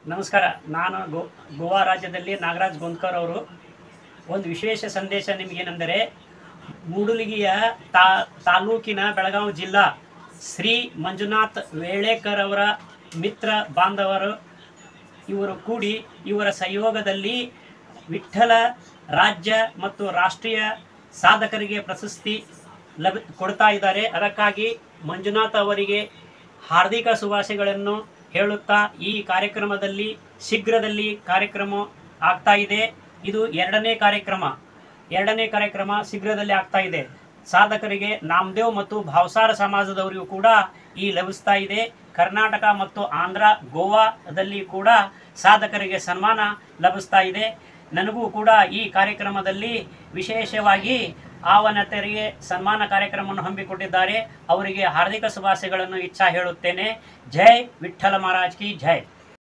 ನಮಸ್ಕಾರ ನಾನು ಗೋ ಗೋವಾ ರಾಜ್ಯದಲ್ಲಿ ನಾಗರಾಜ್ ಗೊಂದ್ಕರ್ ಅವರು ಒಂದು ವಿಶೇಷ ಸಂದೇಶ ನಿಮಗೇನೆಂದರೆ ಮೂಡಲಗಿಯ ತಾ ತಾಲೂಕಿನ ಬೆಳಗಾವಿ ಜಿಲ್ಲಾ ಶ್ರೀ ಮಂಜುನಾಥ್ ವೇಳೇಕರ್ ಅವರ ಮಿತ್ರ ಬಾಂಧವರು ಇವರು ಕೂಡಿ ಇವರ ಸಹಯೋಗದಲ್ಲಿ ವಿಠ್ಠಲ ರಾಜ್ಯ ಮತ್ತು ರಾಷ್ಟ್ರೀಯ ಸಾಧಕರಿಗೆ ಪ್ರಶಸ್ತಿ ಲಭ ಕೊಡ್ತಾ ಇದ್ದಾರೆ ಅದಕ್ಕಾಗಿ ಮಂಜುನಾಥ್ ಅವರಿಗೆ ಹಾರ್ದಿಕ ಶುಭಾಶಯಗಳನ್ನು ಹೇಳುತ್ತಾ ಈ ಕಾರ್ಯಕ್ರಮದಲ್ಲಿ ಶೀಘ್ರದಲ್ಲಿ ಕಾರ್ಯಕ್ರಮ ಆಗ್ತಾ ಇದೆ ಇದು ಎರಡನೇ ಕಾರ್ಯಕ್ರಮ ಎರಡನೇ ಕಾರ್ಯಕ್ರಮ ಶೀಘ್ರದಲ್ಲಿ ಆಗ್ತಾ ಇದೆ ಸಾಧಕರಿಗೆ ನಾಮದೇವ್ ಮತ್ತು ಭಾವಸಾರ ಸಮಾಜದವರಿಗೂ ಕೂಡ ಈ ಲಭಿಸ್ತಾ ಇದೆ ಕರ್ನಾಟಕ ಮತ್ತು ಆಂಧ್ರ ಗೋವಾದಲ್ಲಿ ಕೂಡ ಸಾಧಕರಿಗೆ ಸನ್ಮಾನ ಲಭಿಸ್ತಾ ಇದೆ ನನಗೂ ಕೂಡ ಈ ಕಾರ್ಯಕ್ರಮದಲ್ಲಿ ವಿಶೇಷವಾಗಿ ಆವನತರಿಗೆ ಸನ್ಮಾನ ಕಾರ್ಯಕ್ರಮವನ್ನು ಹಮ್ಮಿಕೊಂಡಿದ್ದಾರೆ ಅವರಿಗೆ ಹಾರ್ದಿಕ ಶುಭಾಶಯಗಳನ್ನು ಇಚ್ಛಾ ಹೇಳುತ್ತೇನೆ ಜೈ ವಿಠ್ಠಲ ಮಹಾರಾಜ್ ಕಿ ಜೈ